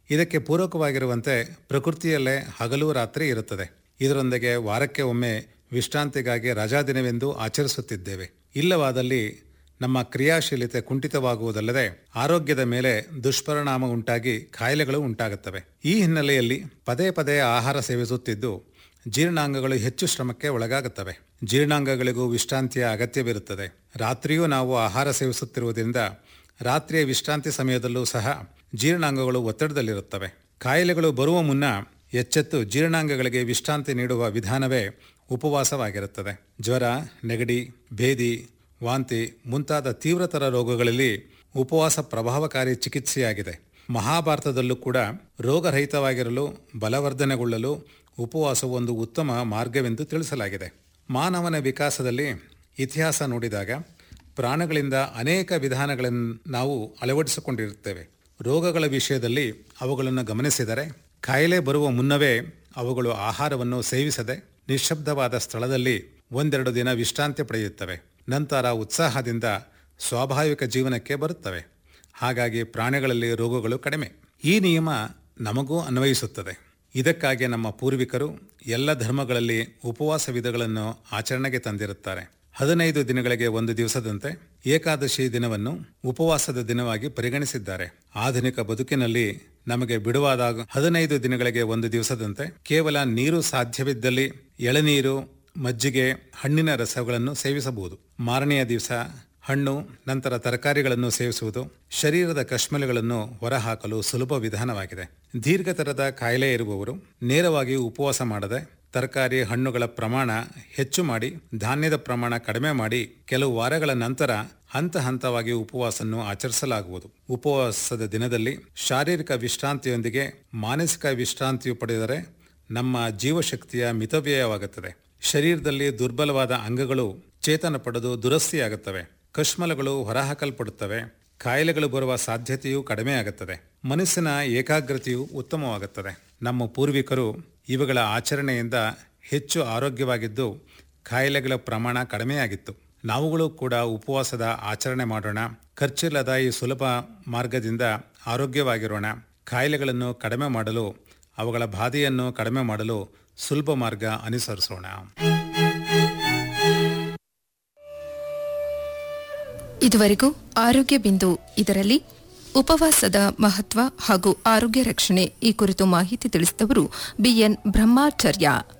ಇದಕ್ಕೆ ಪೂರಕವಾಗಿರುವಂತೆ ಪ್ರಕೃತಿಯಲ್ಲೇ ಹಗಲು ರಾತ್ರಿ ಇರುತ್ತದೆ ಇದರೊಂದಿಗೆ ವಾರಕ್ಕೆ ಒಮ್ಮೆ ವಿಶ್ರಾಂತಿಗಾಗಿ ರಜಾದಿನವೆಂದು ಆಚರಿಸುತ್ತಿದ್ದೇವೆ ಇಲ್ಲವಾದಲ್ಲಿ ನಮ್ಮ ಕ್ರಿಯಾಶೀಲತೆ ಕುಂಠಿತವಾಗುವುದಲ್ಲದೆ ಆರೋಗ್ಯದ ಮೇಲೆ ದುಷ್ಪರಿಣಾಮ ಉಂಟಾಗಿ ಕಾಯಿಲೆಗಳು ಉಂಟಾಗುತ್ತವೆ ಈ ಹಿನ್ನೆಲೆಯಲ್ಲಿ ಪದೇ ಪದೇ ಆಹಾರ ಸೇವಿಸುತ್ತಿದ್ದು ಜೀರ್ಣಾಂಗಗಳು ಹೆಚ್ಚು ಶ್ರಮಕ್ಕೆ ಒಳಗಾಗುತ್ತವೆ ಜೀರ್ಣಾಂಗಗಳಿಗೂ ವಿಶ್ರಾಂತಿಯ ಅಗತ್ಯವಿರುತ್ತದೆ ರಾತ್ರಿಯೂ ನಾವು ಆಹಾರ ಸೇವಿಸುತ್ತಿರುವುದರಿಂದ ರಾತ್ರಿಯ ವಿಶ್ರಾಂತಿ ಸಮಯದಲ್ಲೂ ಸಹ ಜೀರ್ಣಾಂಗಗಳು ಒತ್ತಡದಲ್ಲಿರುತ್ತವೆ ಕಾಯಿಲೆಗಳು ಬರುವ ಮುನ್ನ ಎಚ್ಚೆತ್ತು ಜೀರ್ಣಾಂಗಗಳಿಗೆ ವಿಶ್ರಾಂತಿ ನೀಡುವ ವಿಧಾನವೇ ಉಪವಾಸವಾಗಿರುತ್ತದೆ ಜ್ವರ ನೆಗಡಿ ಭೇದಿ ವಾಂತಿ ಮುಂತಾದ ತೀವ್ರತರ ರೋಗಗಳಲ್ಲಿ ಉಪವಾಸ ಪ್ರಭಾವಕಾರಿ ಚಿಕಿತ್ಸೆಯಾಗಿದೆ ಮಹಾಭಾರತದಲ್ಲೂ ಕೂಡ ರೋಗರಹಿತವಾಗಿರಲು ಬಲವರ್ಧನೆಗೊಳ್ಳಲು ಉಪವಾಸವು ಒಂದು ಉತ್ತಮ ಮಾರ್ಗವೆಂದು ತಿಳಿಸಲಾಗಿದೆ ಮಾನವನ ವಿಕಾಸದಲ್ಲಿ ಇತಿಹಾಸ ನೋಡಿದಾಗ ಪ್ರಾಣಿಗಳಿಂದ ಅನೇಕ ವಿಧಾನಗಳನ್ನು ನಾವು ಅಳವಡಿಸಿಕೊಂಡಿರುತ್ತೇವೆ ರೋಗಗಳ ವಿಷಯದಲ್ಲಿ ಅವುಗಳನ್ನು ಗಮನಿಸಿದರೆ ಕಾಯಿಲೆ ಬರುವ ಮುನ್ನವೇ ಅವುಗಳು ಆಹಾರವನ್ನು ಸೇವಿಸದೆ ನಿಶ್ಶಬ್ದವಾದ ಸ್ಥಳದಲ್ಲಿ ಒಂದೆರಡು ದಿನ ವಿಶ್ರಾಂತಿ ಪಡೆಯುತ್ತವೆ ನಂತರ ಉತ್ಸಾಹದಿಂದ ಸ್ವಾಭಾವಿಕ ಜೀವನಕ್ಕೆ ಬರುತ್ತವೆ ಹಾಗಾಗಿ ಪ್ರಾಣಿಗಳಲ್ಲಿ ರೋಗಗಳು ಕಡಿಮೆ ಈ ನಿಯಮ ನಮಗೂ ಅನ್ವಯಿಸುತ್ತದೆ ಇದಕ್ಕಾಗಿ ನಮ್ಮ ಪೂರ್ವಿಕರು ಎಲ್ಲ ಧರ್ಮಗಳಲ್ಲಿ ಉಪವಾಸ ವಿಧಗಳನ್ನು ಆಚರಣೆಗೆ ತಂದಿರುತ್ತಾರೆ ಹದಿನೈದು ದಿನಗಳಿಗೆ ಒಂದು ದಿವಸದಂತೆ ಏಕಾದಶಿ ದಿನವನ್ನು ಉಪವಾಸದ ದಿನವಾಗಿ ಪರಿಗಣಿಸಿದ್ದಾರೆ ಆಧುನಿಕ ಬದುಕಿನಲ್ಲಿ ನಮಗೆ ಬಿಡುವಾದಾಗ ಹದಿನೈದು ದಿನಗಳಿಗೆ ಒಂದು ದಿವಸದಂತೆ ಕೇವಲ ನೀರು ಸಾಧ್ಯವಿದ್ದಲ್ಲಿ ಎಳನೀರು ಮಜ್ಜಿಗೆ ಹಣ್ಣಿನ ರಸಗಳನ್ನು ಸೇವಿಸಬಹುದು ಮಾರನೆಯ ದಿವಸ ಹಣ್ಣು ನಂತರ ತರಕಾರಿಗಳನ್ನು ಸೇವಿಸುವುದು ಶರೀರದ ಕಶ್ಮಲಗಳನ್ನು ಹೊರಹಾಕಲು ಸುಲಭ ವಿಧಾನವಾಗಿದೆ ದೀರ್ಘತರದ ಕಾಯಿಲೆ ಇರುವವರು ನೇರವಾಗಿ ಉಪವಾಸ ಮಾಡದೆ ತರಕಾರಿ ಹಣ್ಣುಗಳ ಪ್ರಮಾಣ ಹೆಚ್ಚು ಮಾಡಿ ಧಾನ್ಯದ ಪ್ರಮಾಣ ಕಡಿಮೆ ಮಾಡಿ ಕೆಲವು ವಾರಗಳ ನಂತರ ಹಂತ ಹಂತವಾಗಿ ಉಪವಾಸವನ್ನು ಆಚರಿಸಲಾಗುವುದು ಉಪವಾಸದ ದಿನದಲ್ಲಿ ಶಾರೀರಿಕ ವಿಶ್ರಾಂತಿಯೊಂದಿಗೆ ಮಾನಸಿಕ ವಿಶ್ರಾಂತಿಯು ಪಡೆದರೆ ನಮ್ಮ ಜೀವಶಕ್ತಿಯ ಮಿತವ್ಯಯವಾಗುತ್ತದೆ ಶರೀರದಲ್ಲಿ ದುರ್ಬಲವಾದ ಅಂಗಗಳು ಚೇತನ ಪಡೆದು ದುರಸ್ತಿಯಾಗುತ್ತವೆ ಕಶ್ಮಲಗಳು ಹೊರಹಾಕಲ್ಪಡುತ್ತವೆ ಕಾಯಿಲೆಗಳು ಬರುವ ಸಾಧ್ಯತೆಯೂ ಕಡಿಮೆಯಾಗುತ್ತದೆ ಮನಸ್ಸಿನ ಏಕಾಗ್ರತೆಯು ಉತ್ತಮವಾಗುತ್ತದೆ ನಮ್ಮ ಪೂರ್ವಿಕರು ಇವುಗಳ ಆಚರಣೆಯಿಂದ ಹೆಚ್ಚು ಆರೋಗ್ಯವಾಗಿದ್ದು ಕಾಯಿಲೆಗಳ ಪ್ರಮಾಣ ಕಡಿಮೆಯಾಗಿತ್ತು ನಾವುಗಳು ಕೂಡ ಉಪವಾಸದ ಆಚರಣೆ ಮಾಡೋಣ ಖರ್ಚಿಲ್ಲದ ಈ ಸುಲಭ ಮಾರ್ಗದಿಂದ ಆರೋಗ್ಯವಾಗಿರೋಣ ಕಾಯಿಲೆಗಳನ್ನು ಕಡಿಮೆ ಮಾಡಲು ಅವುಗಳ ಬಾಧೆಯನ್ನು ಕಡಿಮೆ ಮಾಡಲು ಸುಲಭ ಮಾರ್ಗ ಅನುಸರಿಸೋಣ ಇದುವರೆಗೂ ಆರೋಗ್ಯ ಬಿಂದು ಇದರಲ್ಲಿ ಉಪವಾಸದ ಮಹತ್ವ ಹಾಗೂ ಆರೋಗ್ಯ ರಕ್ಷಣೆ ಈ ಕುರಿತು ಮಾಹಿತಿ ತಿಳಿಸಿದವರು ಬಿಎನ್ ಬ್ರಹ್ಮಾಚಾರ್ಯ